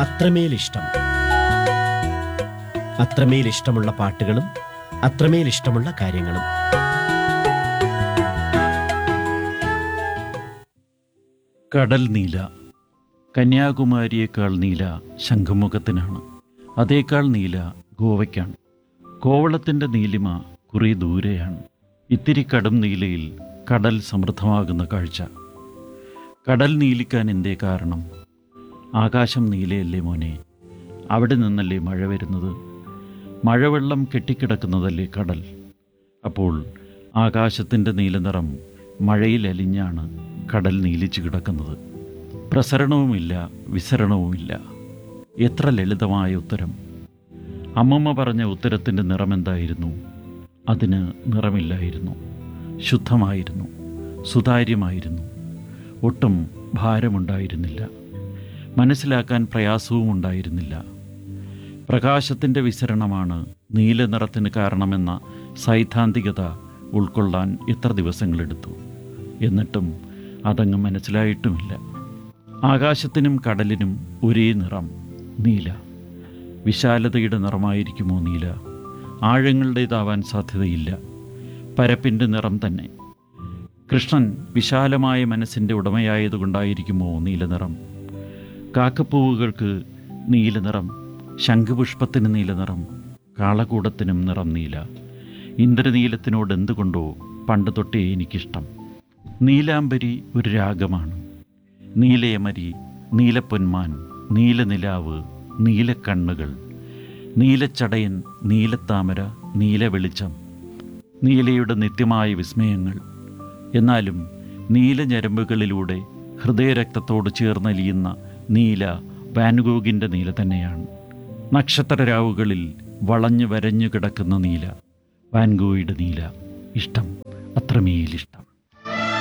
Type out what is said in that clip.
അത്രമേൽ ഇഷ്ടം അത്രമേൽ ഇഷ്ടമുള്ള പാട്ടുകളും അത്രമേൽ ഇഷ്ടമുള്ള കാര്യങ്ങളും കടൽ നീല കന്യാകുമാരിയേക്കാൾ നീല ശംഖുമുഖത്തിനാണ് അതേക്കാൾ നീല ഗോവയ്ക്കാണ് കോവളത്തിൻ്റെ നീലിമ കുറേ ദൂരെയാണ് ഇത്തിരി കടും നീലയിൽ കടൽ സമൃദ്ധമാകുന്ന കാഴ്ച കടൽ നീലിക്കാൻ എന്തേ കാരണം ആകാശം നീലയല്ലേ മോനെ അവിടെ നിന്നല്ലേ മഴ വരുന്നത് മഴവെള്ളം കെട്ടിക്കിടക്കുന്നതല്ലേ കടൽ അപ്പോൾ ആകാശത്തിൻ്റെ നീലനിറം മഴയിൽ അലിഞ്ഞാണ് കടൽ നീലിച്ചു കിടക്കുന്നത് പ്രസരണവുമില്ല വിസരണവുമില്ല എത്ര ലളിതമായ ഉത്തരം അമ്മമ്മ പറഞ്ഞ ഉത്തരത്തിൻ്റെ നിറമെന്തായിരുന്നു അതിന് നിറമില്ലായിരുന്നു ശുദ്ധമായിരുന്നു സുതാര്യമായിരുന്നു ഒട്ടും ഭാരമുണ്ടായിരുന്നില്ല മനസ്സിലാക്കാൻ പ്രയാസവും ഉണ്ടായിരുന്നില്ല പ്രകാശത്തിൻ്റെ വിസരണമാണ് നീല നിറത്തിന് കാരണമെന്ന സൈദ്ധാന്തികത ഉൾക്കൊള്ളാൻ എത്ര ദിവസങ്ങളെടുത്തു എന്നിട്ടും അതങ്ങ് മനസ്സിലായിട്ടുമില്ല ആകാശത്തിനും കടലിനും ഒരേ നിറം നീല വിശാലതയുടെ നിറമായിരിക്കുമോ നീല ആഴങ്ങളുടേതാവാൻ സാധ്യതയില്ല പരപ്പിൻ്റെ നിറം തന്നെ കൃഷ്ണൻ വിശാലമായ മനസ്സിൻ്റെ ഉടമയായതുകൊണ്ടായിരിക്കുമോ നീലനിറം കാക്കപ്പൂവുകൾക്ക് നീലനിറം ശംഖുപുഷ്പത്തിന് നീലനിറം കാളകൂടത്തിനും നിറം നീല ഇന്ദ്രനീലത്തിനോട് എന്തുകൊണ്ടോ പണ്ട് തൊട്ടേ എനിക്കിഷ്ടം നീലാംബരി ഒരു രാഗമാണ് നീലയമരി നീലപ്പൊന്മാൻ നീലനിലാവ് നീലക്കണ്ണുകൾ നീലച്ചടയൻ നീലത്താമര നീലവെളിച്ചം നീലയുടെ നിത്യമായ വിസ്മയങ്ങൾ എന്നാലും നീലഞരമ്പുകളിലൂടെ ഹൃദയരക്തത്തോട് ചേർന്നലിയുന്ന നീല വാൻഗോഗിൻ്റെ നീല തന്നെയാണ് നക്ഷത്രരാവുകളിൽ വളഞ്ഞു വരഞ്ഞു കിടക്കുന്ന നീല വാൻഗോയുടെ നീല ഇഷ്ടം അത്രമേലിഷ്ടം